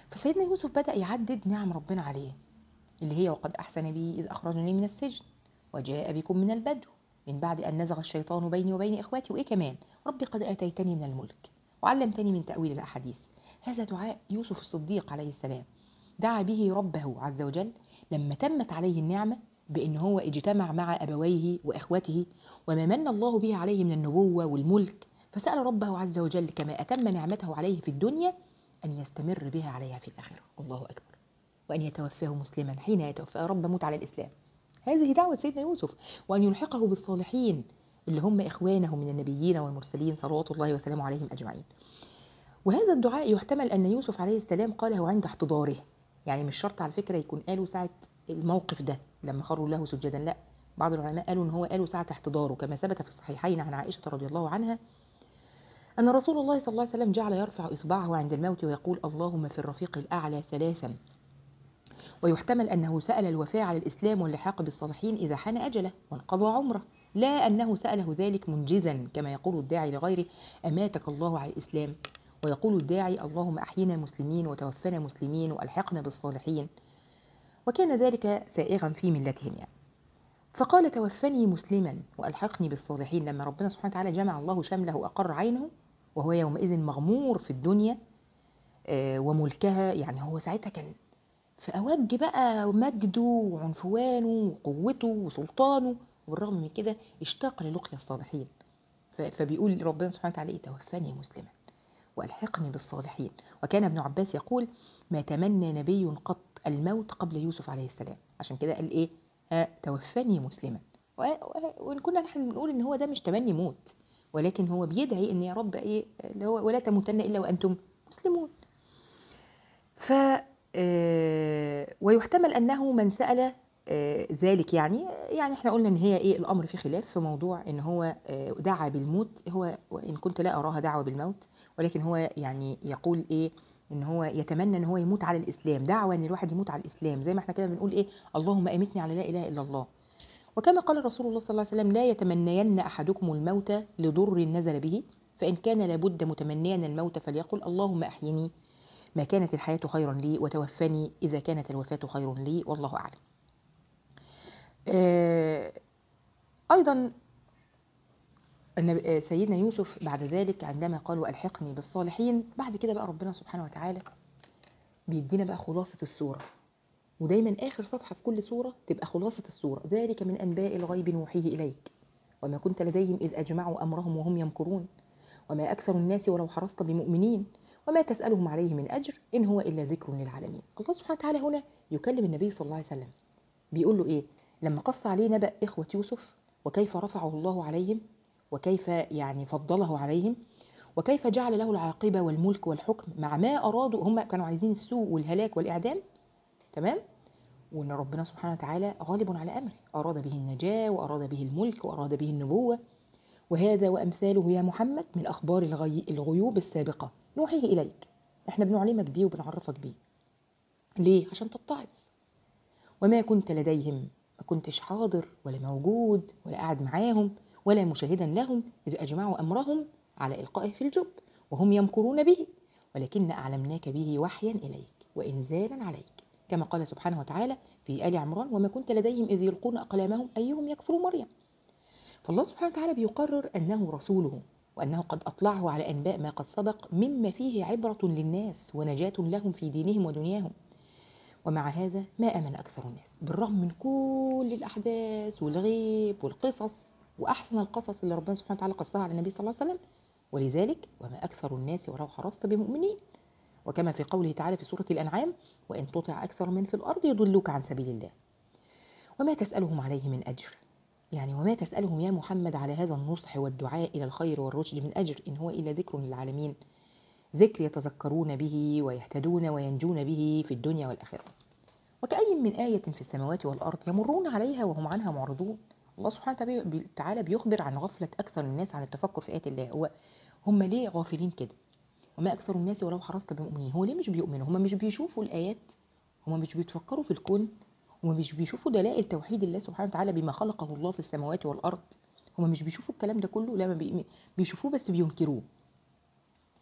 فسيدنا يوسف بدأ يعدد نعم ربنا عليه اللي هي وقد أحسن بي إذ أخرجني من السجن وجاء بكم من البدو من بعد أن نزغ الشيطان بيني وبين إخواتي وإيه كمان ربي قد آتيتني من الملك وعلمتني من تأويل الأحاديث هذا دعاء يوسف الصديق عليه السلام دعا به ربه عز وجل لما تمت عليه النعمة بأن هو اجتمع مع أبويه وإخوته وما من الله به عليه من النبوة والملك فسأل ربه عز وجل كما أتم نعمته عليه في الدنيا أن يستمر بها عليها في الآخرة الله أكبر وأن يتوفاه مسلما حين يتوفى رب موت على الإسلام هذه دعوة سيدنا يوسف وأن يلحقه بالصالحين اللي هم إخوانه من النبيين والمرسلين صلوات الله وسلامه عليهم أجمعين وهذا الدعاء يحتمل أن يوسف عليه السلام قاله عند احتضاره يعني مش شرط على فكرة يكون قاله ساعة الموقف ده لما خروا له سجدا لا بعض العلماء قالوا ان هو قاله ساعة احتضاره كما ثبت في الصحيحين عن عائشة رضي الله عنها أن رسول الله صلى الله عليه وسلم جعل يرفع إصبعه عند الموت ويقول اللهم في الرفيق الأعلى ثلاثا ويحتمل أنه سأل الوفاء على الإسلام واللحاق بالصالحين إذا حان أجله وانقضى عمره لا أنه سأله ذلك منجزا كما يقول الداعي لغيره أماتك الله على الإسلام ويقول الداعي اللهم أحينا مسلمين وتوفنا مسلمين وألحقنا بالصالحين وكان ذلك سائغا في ملتهم يعني فقال توفني مسلما والحقني بالصالحين لما ربنا سبحانه وتعالى جمع الله شمله واقر عينه وهو يومئذ مغمور في الدنيا آه، وملكها يعني هو ساعتها كان في اوج بقى مجده وعنفوانه وقوته وسلطانه وبالرغم من كده اشتاق للقيا الصالحين ف- فبيقول ربنا سبحانه وتعالى إيه؟ توفني مسلما والحقني بالصالحين وكان ابن عباس يقول ما تمنى نبي قط الموت قبل يوسف عليه السلام عشان كده قال ايه ها توفني مسلما و- و- وان كنا نحن بنقول ان هو ده مش تمني موت ولكن هو بيدعي ان يا رب ايه اللي هو ولا تموتن الا وانتم مسلمون ف آه، ويحتمل انه من سال آه، ذلك يعني يعني احنا قلنا ان هي ايه الامر في خلاف في موضوع ان هو آه، دعا بالموت هو وان كنت لا اراها دعوه بالموت ولكن هو يعني يقول ايه ان هو يتمنى ان هو يموت على الاسلام دعوه ان الواحد يموت على الاسلام زي ما احنا كده بنقول ايه اللهم امتني على لا اله الا الله وكما قال رسول الله صلى الله عليه وسلم لا يتمنين احدكم الموت لضر نزل به فان كان لابد متمنيا الموت فليقل اللهم احيني ما كانت الحياه خيرا لي وتوفني اذا كانت الوفاه خير لي والله اعلم آه، ايضا النبي- آه، سيدنا يوسف بعد ذلك عندما قال والحقني بالصالحين بعد كده بقى ربنا سبحانه وتعالى بيدينا بقى خلاصه السوره ودايما اخر صفحه في كل سوره تبقى خلاصه السوره ذلك من انباء الغيب نوحيه اليك وما كنت لديهم اذ اجمعوا امرهم وهم يمكرون وما اكثر الناس ولو حرصت بمؤمنين وما تسالهم عليه من اجر ان هو الا ذكر للعالمين الله سبحانه وتعالى هنا يكلم النبي صلى الله عليه وسلم بيقول له ايه لما قص عليه نبأ إخوة يوسف وكيف رفعه الله عليهم وكيف يعني فضله عليهم وكيف جعل له العاقبة والملك والحكم مع ما أرادوا هم كانوا عايزين السوء والهلاك والإعدام تمام وأن ربنا سبحانه وتعالى غالب على أمره أراد به النجاة وأراد به الملك وأراد به النبوة وهذا وأمثاله يا محمد من أخبار الغي... الغيوب السابقة نوحيه إليك احنا بنعلمك بيه وبنعرفك بيه ليه؟ عشان تتعظ وما كنت لديهم ما كنتش حاضر ولا موجود ولا قاعد معاهم ولا مشاهدا لهم إذ أجمعوا أمرهم على إلقائه في الجب وهم يمكرون به ولكن أعلمناك به وحيا إليك وإنزالا عليك كما قال سبحانه وتعالى في آل عمران وما كنت لديهم إذ يلقون أقلامهم أيهم يكفر مريم فالله سبحانه وتعالى بيقرر أنه رسوله وأنه قد أطلعه على أنباء ما قد سبق مما فيه عبرة للناس ونجاة لهم في دينهم ودنياهم ومع هذا ما آمن أكثر الناس بالرغم من كل الأحداث والغيب والقصص وأحسن القصص اللي ربنا سبحانه وتعالى قصها على النبي صلى الله عليه وسلم ولذلك وما أكثر الناس ولو حرصت بمؤمنين وكما في قوله تعالى في سورة الأنعام وإن تطع أكثر من في الأرض يضلوك عن سبيل الله وما تسألهم عليه من أجر يعني وما تسألهم يا محمد على هذا النصح والدعاء إلى الخير والرشد من أجر إن هو إلا ذكر للعالمين ذكر يتذكرون به ويهتدون وينجون به في الدنيا والآخرة وكأي من آية في السماوات والأرض يمرون عليها وهم عنها معرضون الله سبحانه وتعالى بيخبر عن غفلة أكثر الناس عن التفكر في آيات الله هو هم ليه غافلين كده وما أكثر الناس ولو حرصت بمؤمنين هو ليه مش بيؤمنوا هم مش بيشوفوا الآيات هم مش بيتفكروا في الكون هم مش بيشوفوا دلائل توحيد الله سبحانه وتعالى بما خلقه الله في السماوات والأرض هم مش بيشوفوا الكلام ده كله لا ما بي- بيشوفوه بس بينكروه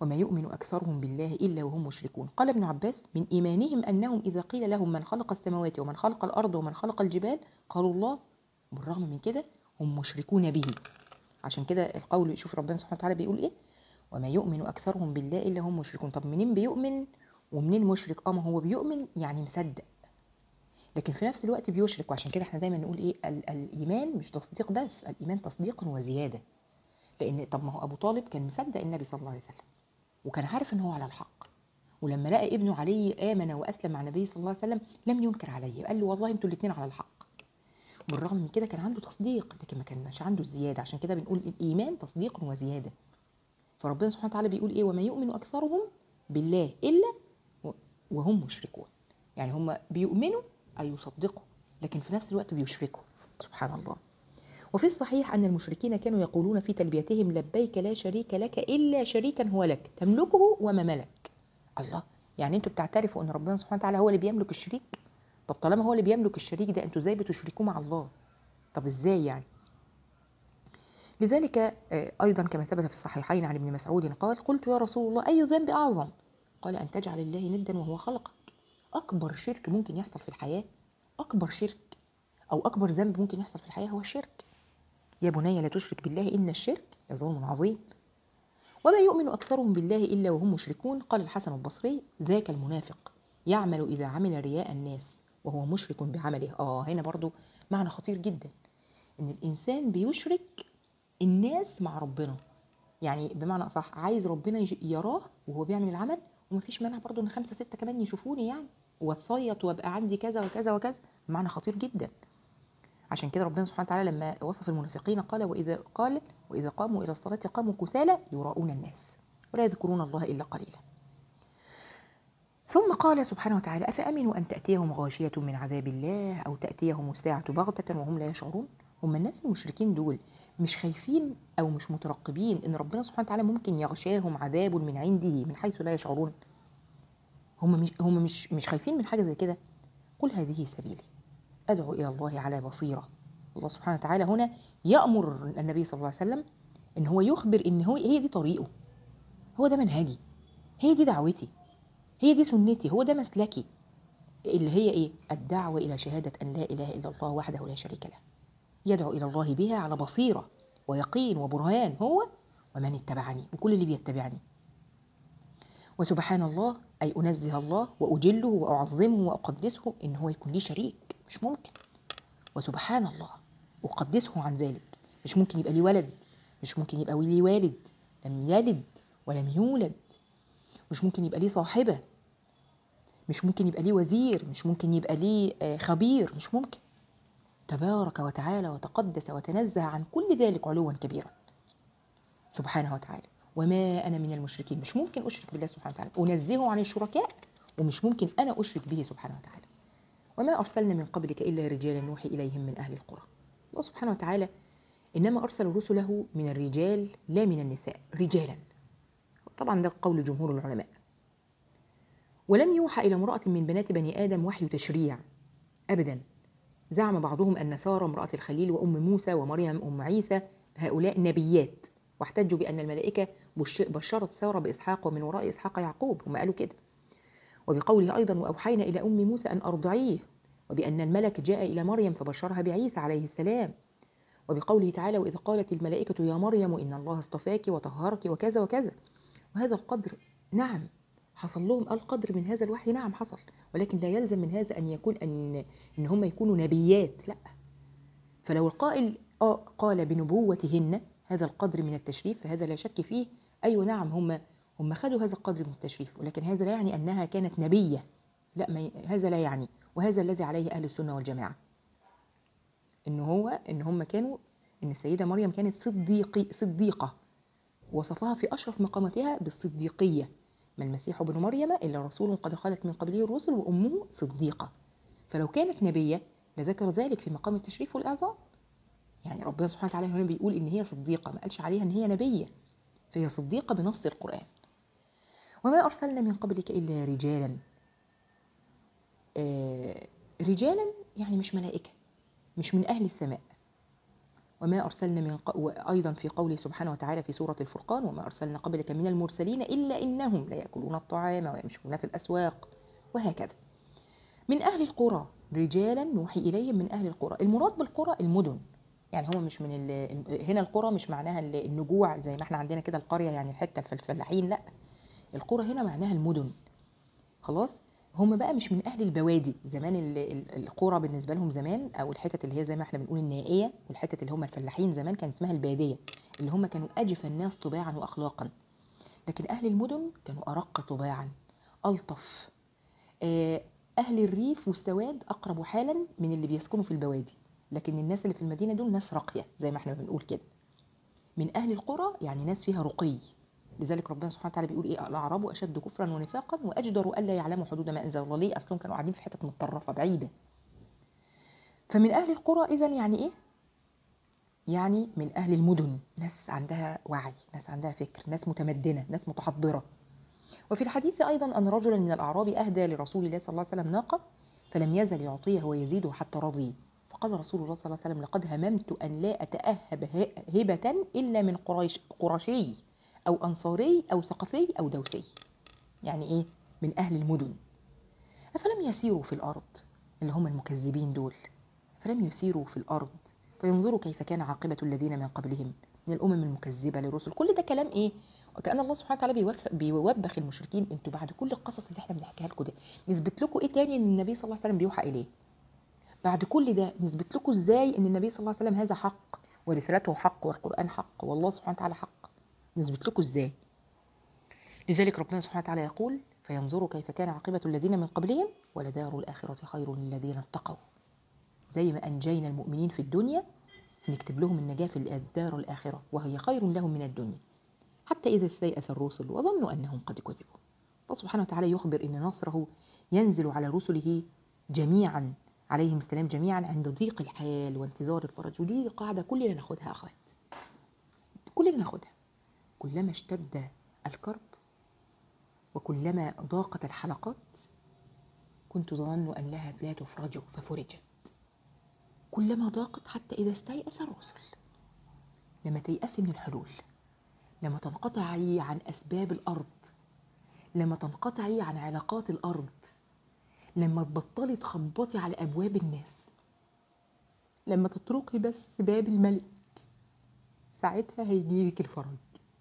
وما يؤمن أكثرهم بالله إلا وهم مشركون قال ابن عباس من إيمانهم أنهم إذا قيل لهم من خلق السماوات ومن خلق الأرض ومن خلق الجبال قالوا الله بالرغم من كده هم مشركون به عشان كده القول شوف ربنا سبحانه وتعالى بيقول إيه وما يؤمن أكثرهم بالله إلا هم مشركون طب منين بيؤمن ومنين مشرك اه ما هو بيؤمن يعني مصدق لكن في نفس الوقت بيشرك وعشان كده احنا دايما نقول ايه ال- الايمان مش تصديق بس الايمان تصديق وزياده لان طب ما هو ابو طالب كان مصدق النبي صلى الله عليه وسلم وكان عارف ان هو على الحق ولما لقى ابنه علي امن واسلم مع النبي صلى الله عليه وسلم لم ينكر عليه قال له والله انتوا الاثنين على الحق بالرغم من كده كان عنده تصديق لكن ما كانش عنده الزياده عشان كده بنقول الايمان تصديق وزياده فربنا سبحانه وتعالى بيقول ايه وما يؤمن اكثرهم بالله الا و- وهم مشركون يعني هم بيؤمنوا اي يصدقوا لكن في نفس الوقت بيشركوا سبحان الله وفي الصحيح أن المشركين كانوا يقولون في تلبيتهم لبيك لا شريك لك إلا شريكا هو لك تملكه وما ملك الله يعني انتوا بتعترفوا ان ربنا سبحانه وتعالى هو اللي بيملك الشريك طب طالما هو اللي بيملك الشريك ده انتوا ازاي بتشركوه مع الله طب ازاي يعني لذلك آه، ايضا كما ثبت في الصحيحين عن ابن مسعود قال قلت يا رسول الله اي ذنب اعظم قال ان تجعل الله ندا وهو خلقك اكبر شرك ممكن يحصل في الحياه اكبر شرك او اكبر ذنب ممكن يحصل في الحياه هو الشرك يا بني لا تشرك بالله ان الشرك لظلم عظيم وما يؤمن اكثرهم بالله الا وهم مشركون قال الحسن البصري ذاك المنافق يعمل اذا عمل رياء الناس وهو مشرك بعمله اه هنا برضو معنى خطير جدا ان الانسان بيشرك الناس مع ربنا يعني بمعنى اصح عايز ربنا يج- يراه وهو بيعمل العمل ومفيش مانع برضو ان خمسه سته كمان يشوفوني يعني واتصيط وابقى عندي كذا وكذا وكذا معنى خطير جدا عشان كده ربنا سبحانه وتعالى لما وصف المنافقين قال واذا قال واذا قاموا الى الصلاه قاموا كسالى يراؤون الناس ولا يذكرون الله الا قليلا ثم قال سبحانه وتعالى افامنوا ان تاتيهم غاشيه من عذاب الله او تاتيهم الساعه بغته وهم لا يشعرون هم الناس المشركين دول مش خايفين او مش مترقبين ان ربنا سبحانه وتعالى ممكن يغشاهم عذاب من عنده من حيث لا يشعرون هم مش هم مش مش خايفين من حاجه زي كده قل هذه سبيلي ادعو الى الله على بصيره الله سبحانه وتعالى هنا يامر النبي صلى الله عليه وسلم ان هو يخبر ان هو هي دي طريقه هو ده منهجي هي دي دعوتي هي دي سنتي هو ده مسلكي اللي هي ايه الدعوه الى شهاده ان لا اله الا الله وحده لا شريك له يدعو الى الله بها على بصيره ويقين وبرهان هو ومن اتبعني وكل اللي بيتبعني وسبحان الله اي انزه الله واجله واعظمه واقدسه ان هو يكون لي شريك مش ممكن وسبحان الله اقدسه عن ذلك مش ممكن يبقى لي ولد مش ممكن يبقى لي والد لم يلد ولم يولد مش ممكن يبقى ليه صاحبه مش ممكن يبقى ليه وزير مش ممكن يبقى ليه آه، خبير مش ممكن تبارك وتعالى وتقدس وتنزه عن كل ذلك علوا كبيرا سبحانه وتعالى وما انا من المشركين مش ممكن اشرك بالله سبحانه وتعالى انزهه عن الشركاء ومش ممكن انا اشرك به سبحانه وتعالى وما ارسلنا من قبلك الا رجالا نوحي اليهم من اهل القرى الله سبحانه وتعالى انما ارسل رسله من الرجال لا من النساء رجالا طبعا ده قول جمهور العلماء ولم يوحى الى امراه من بنات بني ادم وحي تشريع ابدا زعم بعضهم ان ساره امراه الخليل وام موسى ومريم ام عيسى هؤلاء نبيات واحتجوا بان الملائكه بش- بشرت ساره باسحاق ومن وراء اسحاق يعقوب هم قالوا كده وبقوله ايضا واوحينا الى ام موسى ان ارضعيه وبان الملك جاء الى مريم فبشرها بعيسى عليه السلام وبقوله تعالى واذ قالت الملائكه يا مريم ان الله اصطفاك وطهرك وكذا وكذا وهذا القدر نعم حصل لهم القدر من هذا الوحي نعم حصل ولكن لا يلزم من هذا ان يكون ان ان هم يكونوا نبيات لا فلو القائل آه قال بنبوتهن هذا القدر من التشريف فهذا لا شك فيه ايوه نعم هم هم خدوا هذا القدر من التشريف ولكن هذا لا يعني انها كانت نبيه لا ما ي- هذا لا يعني وهذا الذي عليه اهل السنه والجماعه ان هو ان هم كانوا ان السيده مريم كانت صديقي صديقه وصفها في اشرف مقاماتها بالصديقيه ما المسيح ابن مريم الا رسول قد خلت من قبله الرسل وامه صديقه فلو كانت نبيه لذكر ذلك في مقام التشريف والاعظام يعني ربنا سبحانه وتعالى هنا بيقول ان هي صديقه ما قالش عليها ان هي نبيه فهي صديقه بنص القران وما ارسلنا من قبلك الا رجالا آه رجالا يعني مش ملائكه مش من اهل السماء وما أرسلنا من ق... وأيضا في قوله سبحانه وتعالى في سورة الفرقان وما أرسلنا قبلك من المرسلين إلا إنهم ليأكلون الطعام ويمشون في الأسواق وهكذا من أهل القرى رجالا نوحي إليهم من أهل القرى المراد بالقرى المدن يعني هو مش من ال... هنا القرى مش معناها ال- النجوع زي ما احنا عندنا كده القرية يعني الحتة في الفلاحين لا القرى هنا معناها المدن خلاص هم بقى مش من اهل البوادي زمان ال- ال- القرى بالنسبه لهم زمان او الحتت اللي هي زي ما احنا بنقول النائيه والحتت اللي هم الفلاحين زمان كان اسمها الباديه اللي هم كانوا اجف الناس طباعا واخلاقا لكن اهل المدن كانوا ارق طباعا الطف آه، اهل الريف والسواد اقرب حالا من اللي بيسكنوا في البوادي لكن الناس اللي في المدينه دول ناس راقيه زي ما احنا بنقول كده من اهل القرى يعني ناس فيها رقي لذلك ربنا سبحانه وتعالى بيقول ايه الاعراب اشد كفرا ونفاقا واجدر الا يعلموا حدود ما انزل الله ليه اصلهم كانوا قاعدين في حتت متطرفه بعيده فمن اهل القرى اذا يعني ايه يعني من اهل المدن ناس عندها وعي ناس عندها فكر ناس متمدنه ناس متحضره وفي الحديث ايضا ان رجلا من الاعراب اهدى لرسول الله صلى الله عليه وسلم ناقه فلم يزل يعطيه ويزيده حتى رضي فقال رسول الله صلى الله عليه وسلم لقد هممت ان لا اتاهب ه- هبه الا من قريش قرشي او انصاري او ثقفي او دوسي يعني ايه من اهل المدن افلم يسيروا في الارض اللي هم المكذبين دول فلم يسيروا في الارض فينظروا كيف كان عاقبه الذين من قبلهم من الامم المكذبه للرسل كل ده كلام ايه وكأن الله سبحانه وتعالى بيوف- بيوبخ المشركين انتوا بعد كل القصص اللي احنا بنحكيها لكم ده نثبت لكم ايه تاني ان النبي صلى الله عليه وسلم بيوحى اليه بعد كل ده نثبت لكم ازاي ان النبي صلى الله عليه وسلم هذا حق ورسالته حق والقرآن حق والله سبحانه وتعالى حق نثبت لكم ازاي لذلك ربنا سبحانه وتعالى يقول فينظروا كيف كان عاقبة الذين من قبلهم ولدار الآخرة خير للذين اتقوا زي ما أنجينا المؤمنين في الدنيا نكتب لهم النجاة في الدار الآخرة وهي خير لهم من الدنيا حتى إذا استيأس الرسل وظنوا أنهم قد كذبوا الله سبحانه وتعالى يخبر أن نصره ينزل على رسله جميعا عليهم السلام جميعا عند ضيق الحال وانتظار الفرج ودي قاعدة كلنا ناخدها يا أخوات كلنا ناخدها كلما اشتد الكرب وكلما ضاقت الحلقات كنت ظن أن لها لا تفرج ففرجت كلما ضاقت حتى إذا استيأس الرسل لما تيأسي من الحلول لما تنقطعي عن أسباب الأرض لما تنقطعي عن علاقات الأرض لما تبطلي تخبطي على أبواب الناس لما تطرقي بس باب الملك ساعتها هيجيلك الفرج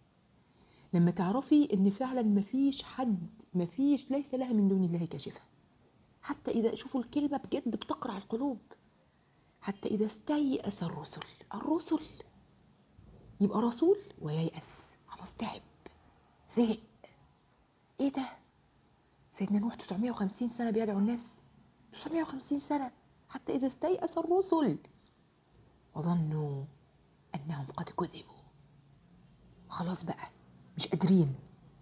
لما تعرفي ان فعلا مفيش حد مفيش ليس لها من دون الله كاشفه حتى اذا شوفوا الكلمه بجد بتقرع القلوب حتى اذا استيأس الرسل الرسل يبقى رسول وييأس خلاص تعب زهق ايه ده سيدنا نوح 950 سنه بيدعو الناس 950 سنه حتى اذا استيأس الرسل وظنوا انهم قد كذبوا خلاص بقى مش قادرين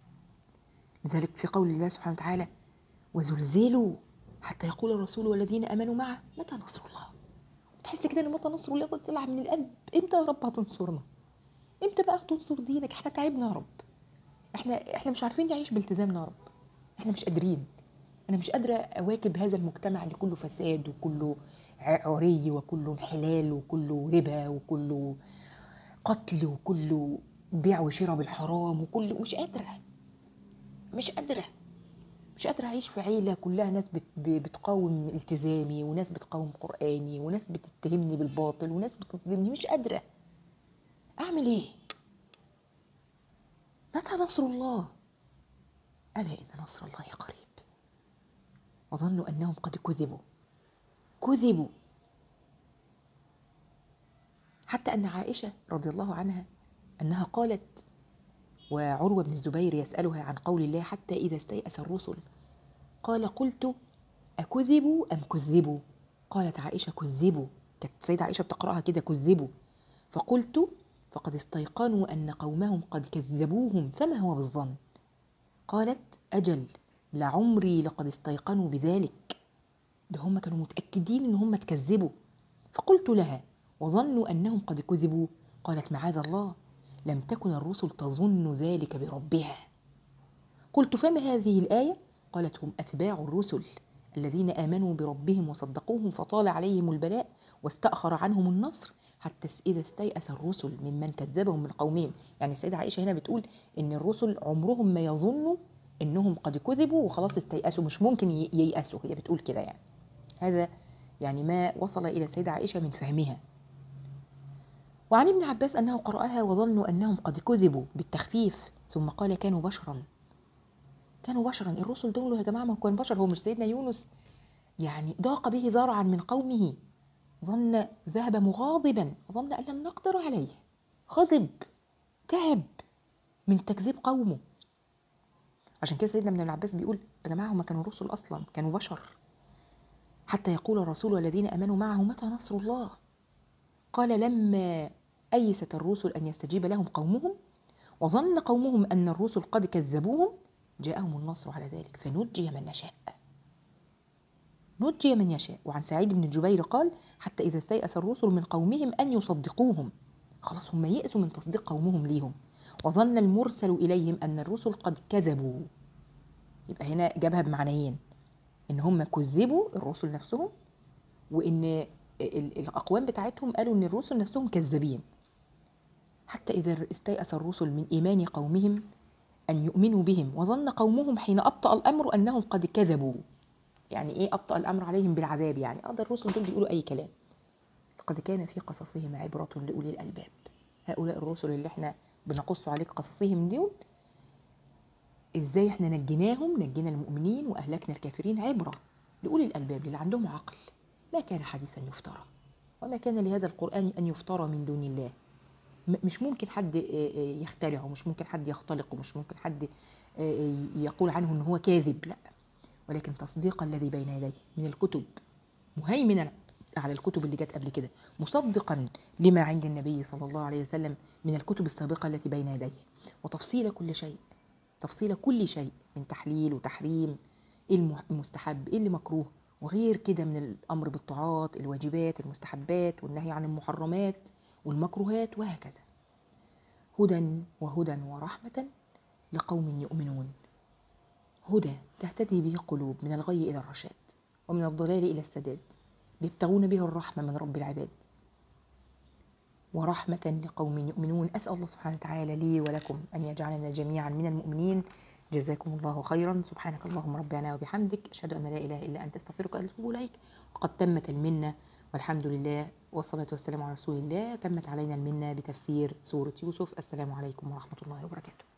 لذلك في قول الله سبحانه وتعالى وزلزلوا حتى يقول الرسول والذين امنوا معه متى نصر الله تحس كده ان متى نصر الله طلع من القلب امتى يا رب هتنصرنا امتى بقى هتنصر دينك احنا تعبنا يا رب احنا احنا مش عارفين نعيش بالتزامنا يا رب احنا مش قادرين انا مش قادره اواكب هذا المجتمع اللي كله فساد وكله عري وكله انحلال وكله ربا وكله قتل وكله بيع وشراء بالحرام وكله مش قادره مش قادره مش قادره اعيش في عيله كلها ناس بت بتقاوم التزامي وناس بتقاوم قراني وناس بتتهمني بالباطل وناس بتظلمني مش قادره اعمل ايه متى نصر الله الا ان نصر الله قريب وظنوا انهم قد كذبوا كذبوا حتى ان عائشه رضي الله عنها انها قالت وعروه بن الزبير يسالها عن قول الله حتى اذا استيأس الرسل قال قلت اكذبوا ام كذبوا قالت عائشه كذبوا كانت السيده عائشه بتقراها كده كذبوا فقلت فقد استيقنوا ان قومهم قد كذبوهم فما هو بالظن قالت اجل لعمري لقد استيقنوا بذلك ده هم كانوا متاكدين ان هم اتكذبوا فقلت لها وظنوا انهم قد كذبوا قالت معاذ الله لم تكن الرسل تظن ذلك بربها قلت فما هذه الايه قالت هم اتباع الرسل الذين آمنوا بربهم وصدقوهم فطال عليهم البلاء واستأخر عنهم النصر حتى إذا استيأس الرسل ممن كذبهم من قومهم يعني السيدة عائشة هنا بتقول إن الرسل عمرهم ما يظنوا إنهم قد كذبوا وخلاص استيأسوا مش ممكن ي- ييأسوا هي بتقول كده يعني هذا يعني ما وصل إلى السيدة عائشة من فهمها وعن ابن عباس أنه قرأها وظنوا أنهم قد كذبوا بالتخفيف ثم قال كانوا بشرا كانوا بشرا الرسل دول يا جماعة ما كان بشر هو مش سيدنا يونس يعني ضاق به ذرعا من قومه ظن ذهب مغاضبا ظن أن لن نقدر عليه غضب تعب من تكذيب قومه عشان كده سيدنا ابن العباس بيقول يا جماعة هما كانوا رسل أصلا كانوا بشر حتى يقول الرسول والذين آمنوا معه متى نصر الله قال لما أيست الرسل أن يستجيب لهم قومهم وظن قومهم أن الرسل قد كذبوهم جاءهم النصر على ذلك فنجي من نشاء نجي من يشاء وعن سعيد بن جبير قال حتى إذا استيأس الرسل من قومهم أن يصدقوهم خلاص هم يأسوا من تصديق قومهم ليهم وظن المرسل إليهم أن الرسل قد كذبوا يبقى هنا جابها بمعنيين إن هم كذبوا الرسل نفسهم وإن ال- الأقوام بتاعتهم قالوا إن الرسل نفسهم كذابين حتى إذا استيأس الرسل من إيمان قومهم أن يؤمنوا بهم وظن قومهم حين أبطأ الأمر أنهم قد كذبوا يعني إيه أبطأ الأمر عليهم بالعذاب يعني أقدر الرسل دول بيقولوا أي كلام لقد كان في قصصهم عبرة لأولي الألباب هؤلاء الرسل اللي احنا بنقص عليك قصصهم دول ازاي احنا نجيناهم نجينا المؤمنين واهلكنا الكافرين عبره لاولي الالباب اللي عندهم عقل ما كان حديثا يفترى وما كان لهذا القران ان يفترى من دون الله م- مش ممكن حد آه، آه، يخترعه مش ممكن حد يختلقه مش ممكن حد آه، آه، يقول عنه ان هو كاذب لا ولكن تصديق الذي بين يديه من الكتب مهيمنا على الكتب اللي جت قبل كده مصدقا لما عند النبي صلى الله عليه وسلم من الكتب السابقة التي بين يديه وتفصيل كل شيء تفصيل كل شيء من تحليل وتحريم ايه الم- المستحب ايه اللي مكروه وغير كده من الامر بالطاعات الواجبات المستحبات والنهي عن المحرمات والمكروهات وهكذا هدى وهدى ورحمة لقوم يؤمنون هدى تهتدي به قلوب من الغي إلى الرشاد ومن الضلال إلى السداد يبتغون به الرحمة من رب العباد ورحمة لقوم يؤمنون أسأل الله سبحانه وتعالى لي ولكم أن يجعلنا جميعا من المؤمنين جزاكم الله خيرا سبحانك اللهم ربنا وبحمدك أشهد أن لا إله إلا أنت أستغفرك وأتوب إليك وقد تمت المنة والحمد لله والصلاة والسلام على رسول الله تمت علينا المنة بتفسير سورة يوسف السلام عليكم ورحمة الله وبركاته